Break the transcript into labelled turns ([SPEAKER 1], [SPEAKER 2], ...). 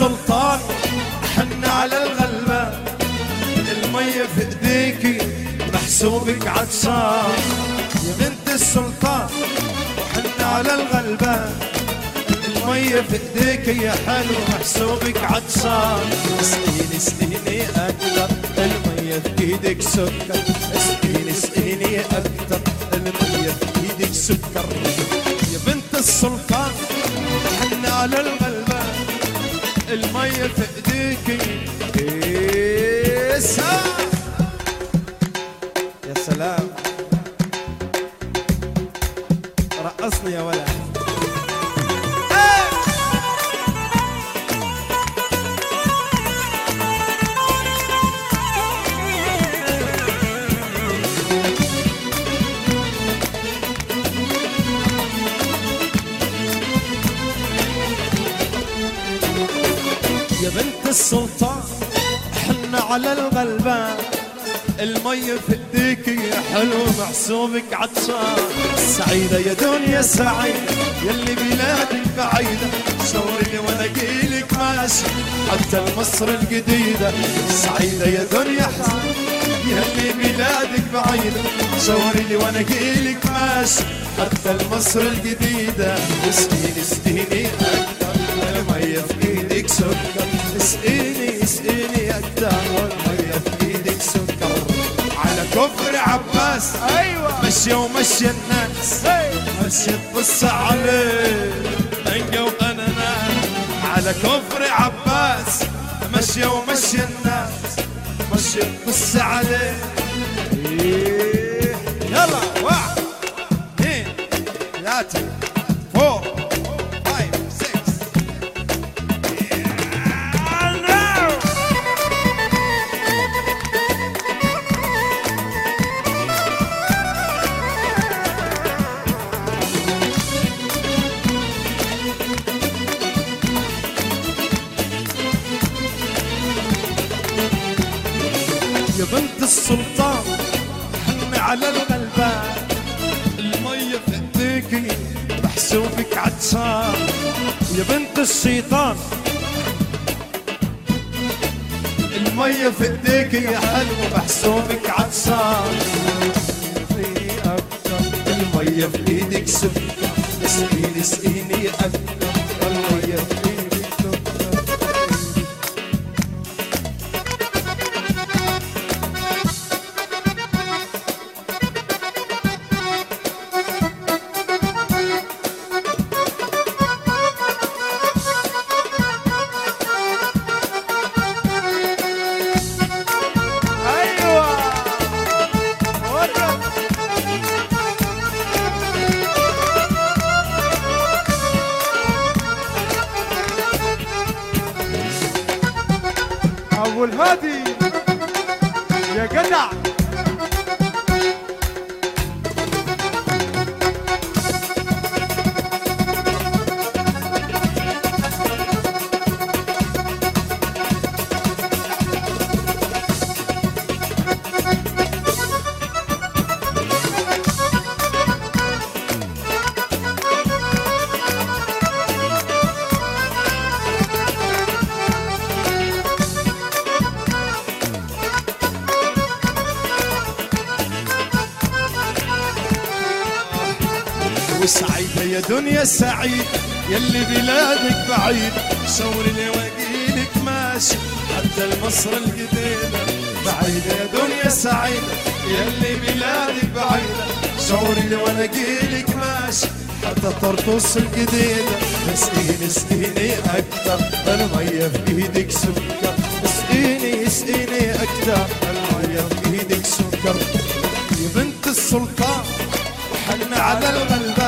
[SPEAKER 1] السلطان حن على الغلبة المية في ايديكي محسوبك عطشان يا بنت السلطان حن على الغلبة المية في ايديك يا حلو محسوبك عطشان اسقيني اسقيني اكثر المية في ايدك سكر اسقيني اسقيني اكثر المية في ايدك سكر يا بنت السلطان حن على الغلبة المية في ايديك يا سلام رقصني يا ولد يا بنت السلطان حن على الغلبان المية في ايديك يا حلو محسوبك عطشان سعيدة يا دنيا سعيدة يلي بلادك بعيدة شوري وانا جيلك ماشي حتى مصر الجديدة سعيدة يا دنيا يلي بلادك بعيدة شوري لي وانا جيلك ماشي حتى مصر الجديدة اسقيني اسقيني اكتر المية في ايدك سكر اسقيني اسقيني اكتر والمية في ايدك سكر على كفر عباس
[SPEAKER 2] ايوه
[SPEAKER 1] مشي ومشي الناس مشي تبص عليه انجا واناناس على كفر عباس مشي ومشي الناس مشي تبص عليه إيه. يلا واحد اثنين ثلاثة فور فايف سكس يا بنت السلطان حن على الغلبان المية في ايديكي محسوبك عطشان يا بنت الشيطان المية في ايديكي يا حلو محسوبك عطشان فيني اكتر المية في ايدك سكر اسقيني اسقيني اكتر المية في ايدك سكر
[SPEAKER 2] ايوه ورا ابو الهادي يا جدع
[SPEAKER 1] وسعيدة يا دنيا سعيد يلي بلادك بعيد شوري لي واجيلك ماشي حتى المصر الجديدة بعيدة يا دنيا سعيدة يلي بلادك بعيدة شوري لي وانا اجيلك ماشي حتى طرطوس الجديدة اسقيني اسقيني اكتر المية في ايدك سكر اسقيني اسقيني اكتر المية في ايدك سكر يا بنت السلطان وحن على الغلبة